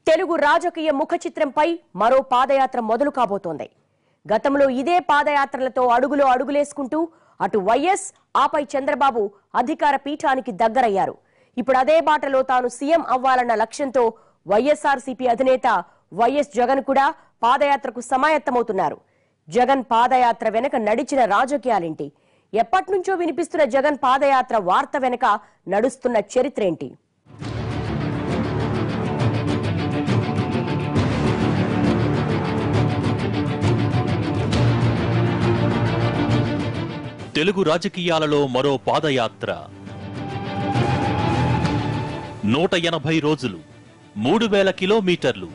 తెలుగు రాజకీయ ముఖ చిత్రంపై మరో పాదయాత్ర మొదలు కాబోతోంది గతంలో ఇదే పాదయాత్రలతో అడుగులో అడుగులేసుకుంటూ అటు వైఎస్ ఆపై చంద్రబాబు అధికార పీఠానికి దగ్గరయ్యారు ఇప్పుడు అదే బాటలో తాను సీఎం అవ్వాలన్న లక్ష్యంతో వైఎస్ఆర్సీపీ అధినేత వైఎస్ జగన్ కూడా పాదయాత్రకు సమాయత్తమవుతున్నారు జగన్ పాదయాత్ర వెనక నడిచిన రాజకీయాలేంటి ఎప్పటినుంచో వినిపిస్తున్న జగన్ పాదయాత్ర వార్త వెనక నడుస్తున్న చరిత్రేంటి తెలుగు రాజకీయాలలో మరో పాదయాత్ర నూట ఎనభై రోజులు మూడు వేల కిలోమీటర్లు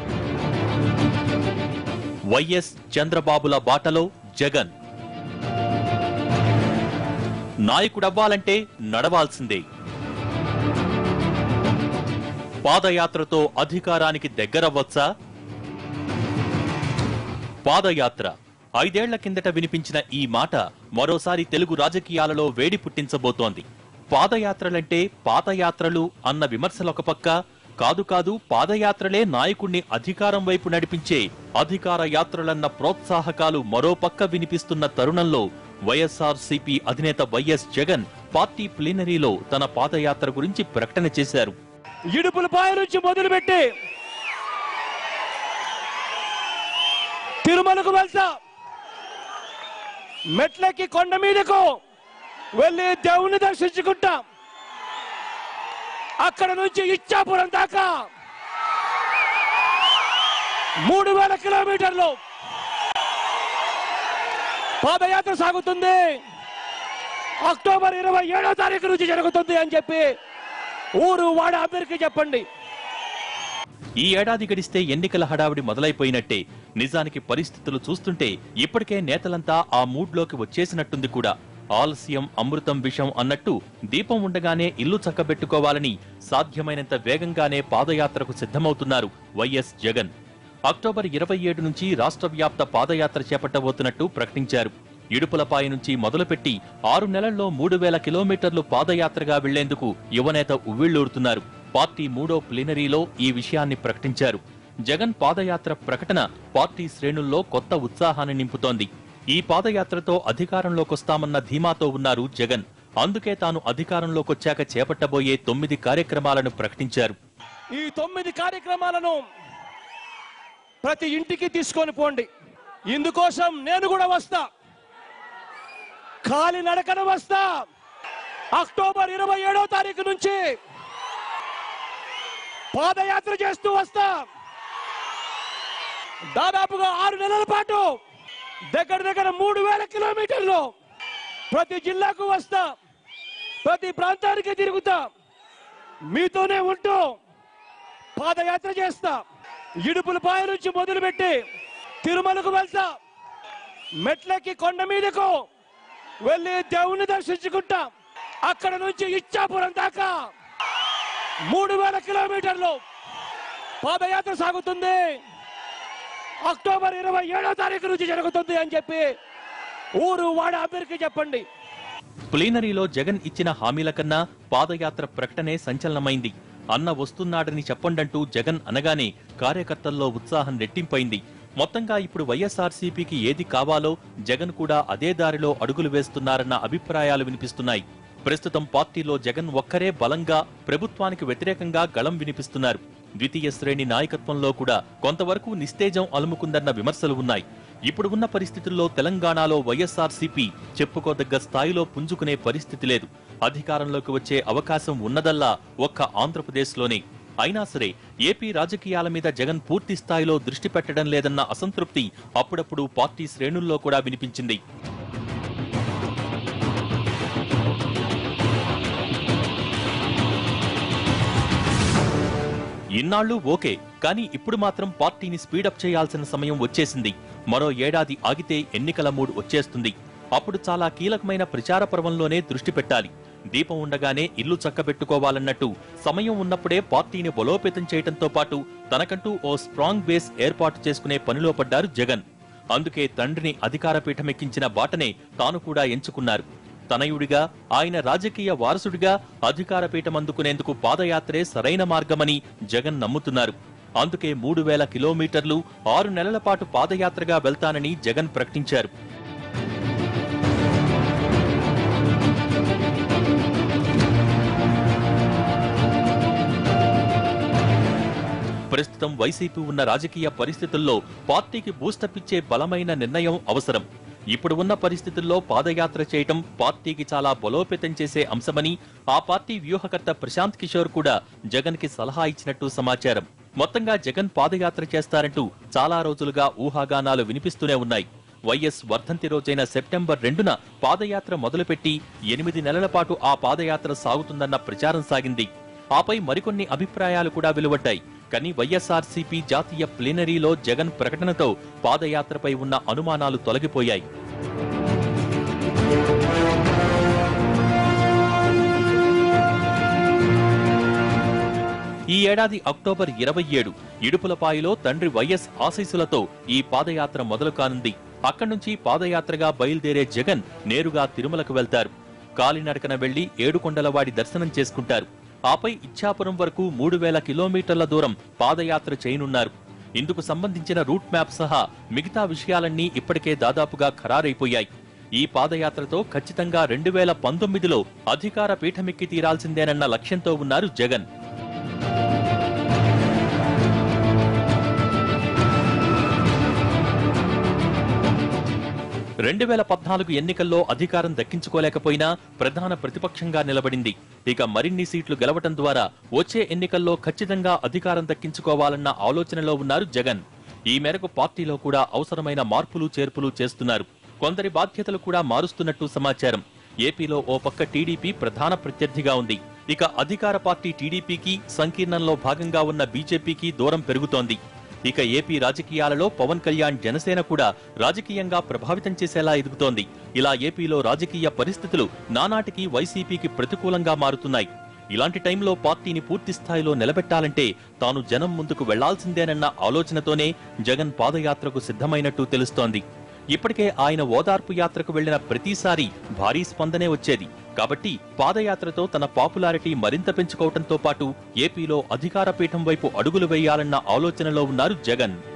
వైఎస్ చంద్రబాబుల బాటలో జగన్ నాయకుడవ్వాలంటే నడవాల్సిందే పాదయాత్రతో అధికారానికి దగ్గరవ్వచ్చా పాదయాత్ర ఐదేళ్ల కిందట వినిపించిన ఈ మాట మరోసారి తెలుగు రాజకీయాలలో వేడి పుట్టించబోతోంది పాదయాత్రలంటే పాతయాత్రలు అన్న విమర్శలొక పక్క కాదు కాదు పాదయాత్రలే నాయకుణ్ణి అధికారం వైపు నడిపించే అధికార యాత్రలన్న ప్రోత్సాహకాలు మరో పక్క వినిపిస్తున్న తరుణంలో వైఎస్ఆర్ సిపి అధినేత వైఎస్ జగన్ పార్టీ ప్లీనరీలో తన పాదయాత్ర గురించి ప్రకటన చేశారు ఇడుపులపాయ నుంచి మొదలుపెట్టి తిరుమలకు వెళ్తా మెట్లకి కొండ మీదకు వెళ్ళి దేవుని దర్శించుకుంటా అక్కడ నుంచి ఇచ్చాపురం దాకా మూడు వేల కిలోమీటర్లు పాదయాత్ర సాగుతుంది అక్టోబర్ ఇరవై ఏడో తారీఖు నుంచి జరుగుతుంది అని చెప్పి ఊరు వాడ అందరికీ చెప్పండి ఈ ఏడాది గడిస్తే ఎన్నికల హడావిడి మొదలైపోయినట్టే నిజానికి పరిస్థితులు చూస్తుంటే ఇప్పటికే నేతలంతా ఆ మూడ్లోకి వచ్చేసినట్టుంది కూడా ఆలస్యం అమృతం విషం అన్నట్టు దీపం ఉండగానే ఇల్లు చక్కబెట్టుకోవాలని సాధ్యమైనంత వేగంగానే పాదయాత్రకు సిద్ధమవుతున్నారు వైఎస్ జగన్ అక్టోబర్ ఇరవై ఏడు నుంచి రాష్ట్ర వ్యాప్త పాదయాత్ర చేపట్టబోతున్నట్టు ప్రకటించారు ఇడుపులపాయ నుంచి మొదలుపెట్టి ఆరు నెలల్లో మూడు వేల కిలోమీటర్లు పాదయాత్రగా వెళ్లేందుకు యువనేత ఉవ్విళ్లూరుతున్నారు పార్టీ మూడో ప్లీనరీలో ఈ విషయాన్ని ప్రకటించారు జగన్ పాదయాత్ర ప్రకటన పార్టీ శ్రేణుల్లో కొత్త ఉత్సాహాన్ని నింపుతోంది ఈ పాదయాత్రతో అధికారంలోకొస్తామన్న ధీమాతో ఉన్నారు జగన్ అందుకే తాను అధికారంలోకొచ్చాక చేపట్టబోయే తొమ్మిది కార్యక్రమాలను ప్రకటించారు ఈ తొమ్మిది కార్యక్రమాలను ప్రతి ఇంటికి తీసుకొని పోండి ఇందుకోసం నేను కూడా వస్తా కాలి నడకన వస్తా అక్టోబర్ ఇరవై ఏడో తారీఖు నుంచి పాదయాత్ర చేస్తూ వస్తా దాదాపుగా ఆరు నెలల పాటు దగ్గర దగ్గర మూడు వేల కిలోమీటర్లు ప్రతి జిల్లాకు వస్తా ప్రతి ప్రాంతానికి తిరుగుతా మీతోనే ఉంటూ పాదయాత్ర చేస్తా ఇడుపులపాయ నుంచి మొదలుపెట్టి తిరుమలకు వెళ్తా మెట్లకి కొండ మీదకు వెళ్ళి దేవుని దర్శించుకుంటా అక్కడ నుంచి ఇచ్చాపురం దాకా మూడు వేల కిలోమీటర్లు పాదయాత్ర సాగుతుంది అక్టోబర్ ఇరవై ఏడో తారీఖు నుంచి జరుగుతుంది అని చెప్పి ఊరు వాడ అందరికీ చెప్పండి ప్లీనరీలో జగన్ ఇచ్చిన హామీల కన్నా పాదయాత్ర ప్రకటనే సంచలనమైంది అన్న వస్తున్నాడని చెప్పండంటూ జగన్ అనగానే కార్యకర్తల్లో ఉత్సాహం రెట్టింపైంది మొత్తంగా ఇప్పుడు వైఎస్ఆర్సీపీకి ఏది కావాలో జగన్ కూడా అదే దారిలో అడుగులు వేస్తున్నారన్న అభిప్రాయాలు వినిపిస్తున్నాయి ప్రస్తుతం పార్టీలో జగన్ ఒక్కరే బలంగా ప్రభుత్వానికి వ్యతిరేకంగా గళం వినిపిస్తున్నారు ద్వితీయ శ్రేణి నాయకత్వంలో కూడా కొంతవరకు నిస్తేజం అలుముకుందన్న విమర్శలు ఉన్నాయి ఇప్పుడు ఉన్న పరిస్థితుల్లో తెలంగాణలో వైఎస్ఆర్సీపీ చెప్పుకోదగ్గ స్థాయిలో పుంజుకునే పరిస్థితి లేదు అధికారంలోకి వచ్చే అవకాశం ఉన్నదల్లా ఒక్క ఆంధ్రప్రదేశ్లోనే అయినా సరే ఏపీ రాజకీయాల మీద జగన్ పూర్తి స్థాయిలో దృష్టి పెట్టడం లేదన్న అసంతృప్తి అప్పుడప్పుడు పార్టీ శ్రేణుల్లో కూడా వినిపించింది ఇన్నాళ్ళు ఓకే కానీ ఇప్పుడు మాత్రం పార్టీని స్పీడప్ చేయాల్సిన సమయం వచ్చేసింది మరో ఏడాది ఆగితే ఎన్నికల మూడ్ వచ్చేస్తుంది అప్పుడు చాలా కీలకమైన ప్రచార పర్వంలోనే దృష్టి పెట్టాలి దీపం ఉండగానే ఇల్లు చక్కబెట్టుకోవాలన్నట్టు సమయం ఉన్నప్పుడే పార్టీని బలోపేతం చేయడంతో పాటు తనకంటూ ఓ స్ట్రాంగ్ బేస్ ఏర్పాటు చేసుకునే పనిలో పడ్డారు జగన్ అందుకే తండ్రిని అధికార పీఠమెక్కించిన బాటనే తాను కూడా ఎంచుకున్నారు తనయుడిగా ఆయన రాజకీయ వారసుడిగా అధికార పీఠం అందుకునేందుకు పాదయాత్రే సరైన మార్గమని జగన్ నమ్ముతున్నారు అందుకే మూడు వేల కిలోమీటర్లు ఆరు నెలల పాటు పాదయాత్రగా వెళ్తానని జగన్ ప్రకటించారు ప్రస్తుతం వైసీపీ ఉన్న రాజకీయ పరిస్థితుల్లో పార్టీకి బూస్టప్ ఇచ్చే బలమైన నిర్ణయం అవసరం ఇప్పుడు ఉన్న పరిస్థితుల్లో పాదయాత్ర చేయటం పార్టీకి చాలా బలోపేతం చేసే అంశమని ఆ పార్టీ వ్యూహకర్త ప్రశాంత్ కిషోర్ కూడా జగన్ కి సలహా ఇచ్చినట్టు సమాచారం మొత్తంగా జగన్ పాదయాత్ర చేస్తారంటూ చాలా రోజులుగా ఊహాగానాలు వినిపిస్తూనే ఉన్నాయి వైఎస్ వర్ధంతి రోజైన సెప్టెంబర్ రెండున పాదయాత్ర మొదలుపెట్టి ఎనిమిది నెలల పాటు ఆ పాదయాత్ర సాగుతుందన్న ప్రచారం సాగింది ఆపై మరికొన్ని అభిప్రాయాలు కూడా వెలువడ్డాయి కానీ వైఎస్ఆర్సీపీ జాతీయ ప్లీనరీలో జగన్ ప్రకటనతో పాదయాత్రపై ఉన్న అనుమానాలు తొలగిపోయాయి ఈ ఏడాది అక్టోబర్ ఇరవై ఏడు ఇడుపులపాయలో తండ్రి వైఎస్ ఆశీస్సులతో ఈ పాదయాత్ర మొదలు కానుంది అక్కడి నుంచి పాదయాత్రగా బయలుదేరే జగన్ నేరుగా తిరుమలకు వెళ్తారు కాలినడకన వెళ్లి ఏడుకొండలవాడి దర్శనం చేసుకుంటారు ఆపై ఇచ్చాపురం వరకు మూడు వేల కిలోమీటర్ల దూరం పాదయాత్ర చేయనున్నారు ఇందుకు సంబంధించిన రూట్ మ్యాప్ సహా మిగతా విషయాలన్నీ ఇప్పటికే దాదాపుగా ఖరారైపోయాయి ఈ పాదయాత్రతో ఖచ్చితంగా రెండు వేల పంతొమ్మిదిలో అధికార పీఠమెక్కి తీరాల్సిందేనన్న లక్ష్యంతో ఉన్నారు జగన్ రెండు వేల పద్నాలుగు ఎన్నికల్లో అధికారం దక్కించుకోలేకపోయినా ప్రధాన ప్రతిపక్షంగా నిలబడింది ఇక మరిన్ని సీట్లు గెలవటం ద్వారా వచ్చే ఎన్నికల్లో ఖచ్చితంగా అధికారం దక్కించుకోవాలన్న ఆలోచనలో ఉన్నారు జగన్ ఈ మేరకు పార్టీలో కూడా అవసరమైన మార్పులు చేర్పులు చేస్తున్నారు కొందరి బాధ్యతలు కూడా మారుస్తున్నట్టు సమాచారం ఏపీలో ఓ పక్క టీడీపీ ప్రధాన ప్రత్యర్థిగా ఉంది ఇక అధికార పార్టీ టీడీపీకి సంకీర్ణంలో భాగంగా ఉన్న బీజేపీకి దూరం పెరుగుతోంది ఇక ఏపీ రాజకీయాలలో పవన్ కళ్యాణ్ జనసేన కూడా రాజకీయంగా ప్రభావితం చేసేలా ఎదుగుతోంది ఇలా ఏపీలో రాజకీయ పరిస్థితులు నానాటికి వైసీపీకి ప్రతికూలంగా మారుతున్నాయి ఇలాంటి టైంలో పార్టీని పూర్తి స్థాయిలో నిలబెట్టాలంటే తాను జనం ముందుకు వెళ్లాల్సిందేనన్న ఆలోచనతోనే జగన్ పాదయాత్రకు సిద్ధమైనట్టు తెలుస్తోంది ఇప్పటికే ఆయన ఓదార్పు యాత్రకు వెళ్లిన ప్రతిసారి భారీ స్పందనే వచ్చేది కాబట్టి పాదయాత్రతో తన పాపులారిటీ మరింత పెంచుకోవడంతో పాటు ఏపీలో అధికార పీఠం వైపు అడుగులు వేయాలన్న ఆలోచనలో ఉన్నారు జగన్